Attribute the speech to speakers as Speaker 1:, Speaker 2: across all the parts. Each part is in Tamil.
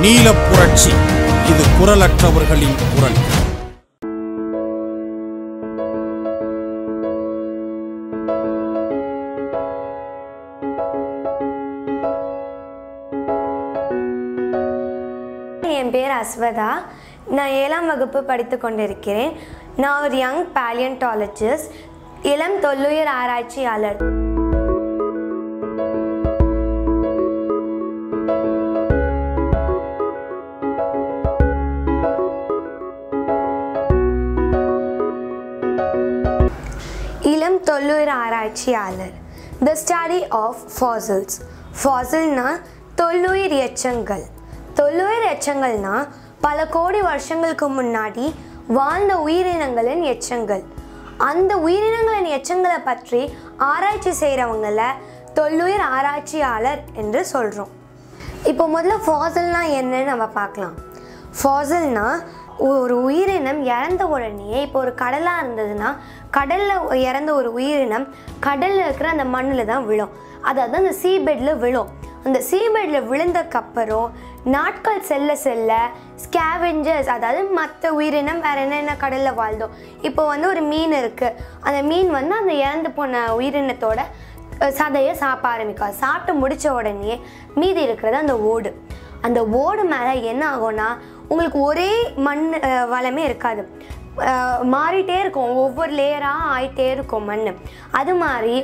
Speaker 1: நீலப் புரட்சி இது குரலற்றவர்களின் குரல்
Speaker 2: என் பேர் அஸ்வதா நான் ஏழாம் வகுப்பு படித்து கொண்டிருக்கிறேன் நான் ஒரு யங் பேலியன்டாலஜிஸ்ட் இளம் தொல்லுயிர் ஆராய்ச்சியாளர் இளம் தொல்லுயிர் ஆராய்ச்சியாளர் த ஸ்டடி ஆஃப் ஃபாசில்ஸ் ஃபாசில்னா தொல்லுயிர் எச்சங்கள் தொல்லுயிர் எச்சங்கள்னா பல கோடி வருஷங்களுக்கு முன்னாடி வாழ்ந்த உயிரினங்களின் எச்சங்கள் அந்த உயிரினங்களின் எச்சங்களை பற்றி ஆராய்ச்சி செய்கிறவங்கள தொல்லுயிர் ஆராய்ச்சியாளர் என்று சொல்கிறோம் இப்போ முதல்ல ஃபாசில்னா என்னன்னு நம்ம பார்க்கலாம் ஃபாசில்னா ஒரு உயிரினம் இறந்த உடனே இப்போ ஒரு கடலாக இருந்ததுன்னா கடலில் இறந்த ஒரு உயிரினம் கடலில் இருக்கிற அந்த மண்ணில் தான் விழும் அதாவது அந்த சீபெட்டில் விழும் அந்த சீபெட்டில் விழுந்தக்கப்புறம் நாட்கள் செல்ல செல்ல ஸ்கேவெஞ்சர்ஸ் அதாவது மற்ற உயிரினம் வேறு என்னென்ன கடலில் வாழ்ந்தோம் இப்போ வந்து ஒரு மீன் இருக்குது அந்த மீன் வந்து அந்த இறந்து போன உயிரினத்தோட அஹ், சதையை சாப்பிட ஆரம்பிக்கும் சாப்பிட்டு முடிச்ச உடனே மீதி இருக்கிறது அந்த ஓடு அந்த ஓடு மேலே என்ன ஆகும்னா உங்களுக்கு ஒரே மண் அஹ், வளமே இருக்காது அஹ், மாறிட்டே இருக்கும் ஒவ்வொரு லேயராக ஆயிட்டே இருக்கும் மண் அது மாதிரி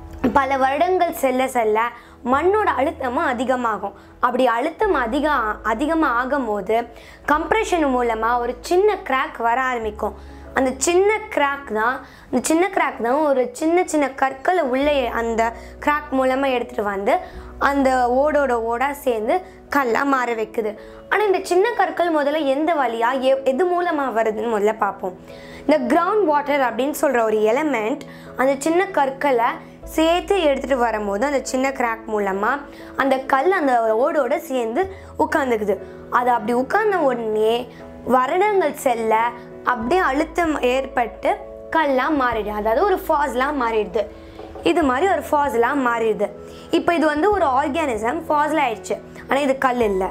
Speaker 2: பல வருடங்கள் செல்ல செல்ல மண்ணோட அழுத்தமும் அதிகமாகும் அப்படி அழுத்தம் அதிகம் அதிகமாக ஆகும்போது கம்ப்ரெஷன் மூலமாக ஒரு சின்ன கிராக் வர ஆரம்பிக்கும் அந்த சின்ன கிராக் தான் அந்த சின்ன கிராக் தான் ஒரு சின்ன சின்ன கற்களை உள்ளே அந்த கிராக் மூலமாக எடுத்துகிட்டு வந்து அந்த ஓடோட ஓடா சேர்ந்து கல்லாக மாற வைக்குது ஆனால் இந்த சின்ன கற்கள் முதல்ல எந்த வழியாக எ எது மூலமாக வருதுன்னு முதல்ல பார்ப்போம் இந்த கிரவுண்ட் வாட்டர் அப்படின்னு சொல்கிற ஒரு எலமெண்ட் அந்த சின்ன கற்களை சேர்த்து எடுத்துகிட்டு வரும்போது அந்த சின்ன கிராக் மூலமாக அந்த கல் அந்த ஓடோட சேர்ந்து உட்காந்துக்குது அது அப்படி உட்கார்ந்த உடனே வருடங்கள் செல்ல அப்படியே அழுத்தம் ஏற்பட்டு கல்லாக மாறிடுது அதாவது ஒரு ஃபாஸ்லாம் மாறிடுது இது மாதிரி ஒரு ஃபாஸ்லாம் மாறிடுது இப்போ இது வந்து ஒரு ஆர்கானிசம் ஃபாஸ்ல் ஆயிடுச்சு ஆனால் இது கல் இல்லை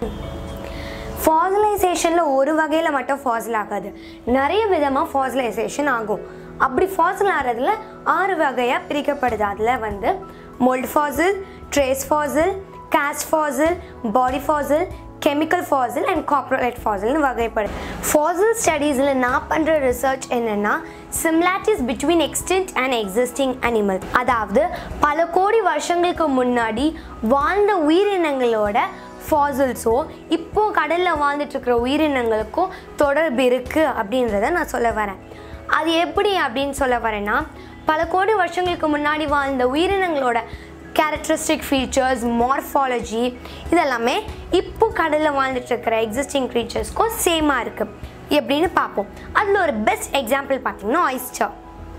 Speaker 2: ஃபாசிலைசேஷனில் ஒரு வகையில் மட்டும் ஃபாசில் ஆகாது நிறைய விதமாக ஃபாசிலைசேஷன் ஆகும் அப்படி ஃபாசில் ஆகிறதுல ஆறு வகையாக பிரிக்கப்படுது அதில் வந்து mould fossil trace fossil cast fossil body fossil chemical fossil and corporate ஃபாசில்னு வகைப்படுது ஃபாசில் ஸ்டடீஸில் நான் பண்ணுற ரிசர்ச் என்னென்னா similarities between extant and existing animal அதாவது பல கோடி வருஷங்களுக்கு முன்னாடி வாழ்ந்த உயிரினங்களோட ஃபாசில்ஸோ இப்போ கடலில் வாழ்ந்துட்டு இருக்கிற உயிரினங்களுக்கும் தொடர்பு இருக்குது அப்படின்றத நான் சொல்ல வரேன் அது எப்படி அப்படின்னு சொல்ல வரேன்னா பல கோடி வருஷங்களுக்கு முன்னாடி வாழ்ந்த உயிரினங்களோட கேரக்டரிஸ்டிக் ஃபீச்சர்ஸ் மார்ஃபாலஜி இதெல்லாமே இப்போ கடலில் வாழ்ந்துட்டு இருக்கிற எக்ஸிஸ்டிங் க்ரீச்சர்ஸ்க்கும் சேமாக இருக்குது எப்படின்னு பார்ப்போம் அதில் ஒரு பெஸ்ட் எக்ஸாம்பிள் பார்த்தீங்கன்னா ஆயிஸ்டர்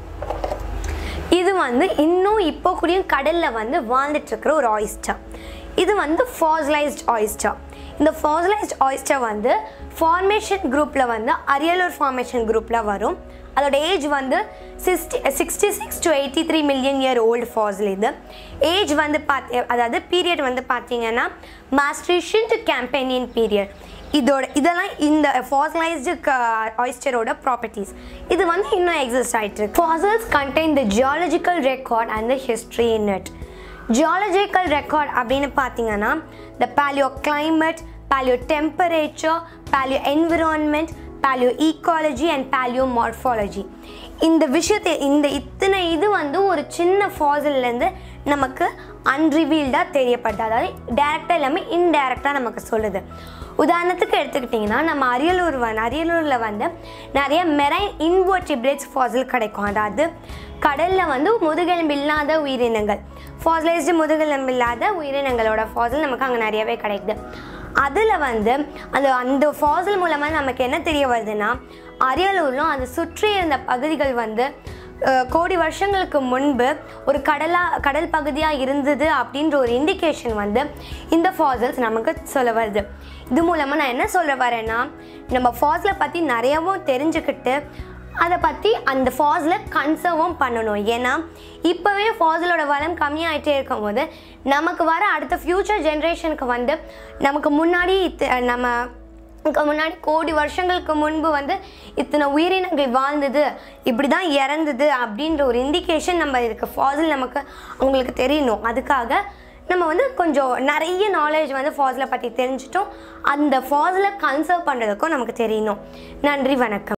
Speaker 2: இது வந்து இன்னும் இப்போ கூடயும் கடலில் வந்து வாழ்ந்துட்டு இருக்கிற ஒரு ஆயிஸ்டர் இது வந்து ஃபாஸ்லைஸ்ட் ஆயிஸ்டர் இந்த ஃபாஸ்லைஸ்ட் ஆயிஸ்டர் வந்து ஃபார்மேஷன் குரூப்பில் வந்து அரியலூர் ஃபார்மேஷன் குரூப்பில் வரும் அதோட ஏஜ் வந்து sixty sixty six to eighty three million year old fossil இது ஏஜ் வந்து பார்த்து அதாவது பீரியட் வந்து பார்த்தீங்கன்னா மாஸ்ட்ரேஷன் டு கேம்பெனியன் பீரியட் இதோட இதெல்லாம் இந்த ஃபாசிலைஸ்டு ஆயிஸ்டரோட ப்ராப்பர்ட்டிஸ் இது வந்து இன்னும் எக்ஸிஸ்ட் ஆகிட்டு இருக்கு fossils contain the geological record and the history in it geological record அப்படின்னு பார்த்தீங்கன்னா the paleo climate paleo temperature paleo environment paleo ecology and paleo morphology இந்த விஷயத்தை இந்த இத்தனை இது வந்து ஒரு சின்ன ஃபாசில்லேருந்து நமக்கு அன்ரிவீல்டாக தெரியப்படுது அதாவது டேரெக்டாக எல்லாமே இன்டைரக்டாக நமக்கு சொல்லுது உதாரணத்துக்கு எடுத்துக்கிட்டிங்கன்னா நம்ம அரியலூர் வந்து அரியலூரில் வந்து நிறைய மெரைன் இன்வெர்டிபிரேட்ஸ் ஃபாசில் கிடைக்கும் அதாவது கடலில் வந்து முதுகெலும்பு இல்லாத உயிரினங்கள் ஃபாசிலைஸ்டு முதுகெலும்பு இல்லாத உயிரினங்களோட ஃபாசில் நமக்கு அங்கே நிறையவே கிடைக்குது அதில் வந்து அந்த அந்த ஃபாசில் மூலமாக நமக்கு என்ன தெரிய வருதுன்னா அரியலூர்லும் அதை சுற்றி இருந்த பகுதிகள் வந்து அஹ், கோடி வருஷங்களுக்கு முன்பு ஒரு கடலா கடல் பகுதியாக இருந்தது அப்படின்ற ஒரு இண்டிகேஷன் வந்து இந்த ஃபாசில்ஸ் நமக்கு சொல்ல வருது இது மூலமாக நான் என்ன சொல்ல வரேன்னா நம்ம ஃபாசிலை பற்றி நிறையவும் தெரிஞ்சுக்கிட்டு அதை பற்றி அந்த ஃபாஸில் கன்சர்வும் பண்ணணும் ஏன்னா இப்போவே ஃபாஸிலோட வளம் கம்மியாயிட்டே இருக்கும் போது நமக்கு வர அடுத்த ஃப்யூச்சர் ஜென்ரேஷனுக்கு வந்து நமக்கு முன்னாடி இத்த- நம்ம இதுக்கு முன்னாடி கோடி வருஷங்களுக்கு முன்பு வந்து இத்தனை உயிரினங்கள் வாழ்ந்தது இப்படி தான் இறந்தது அப்படின்ற ஒரு இண்டிகேஷன் நம்ம இதுக்கு ஃபாசில் நமக்கு அவங்களுக்கு தெரியணும் அதுக்காக நம்ம வந்து கொஞ்சம் நிறைய நாலேஜ் வந்து ஃபாசிலை பற்றி தெரிஞ்சிட்டோம் அந்த ஃபாசிலை கன்சர்வ் பண்ணுறதுக்கும் நமக்கு தெரியணும் நன்றி வணக்கம்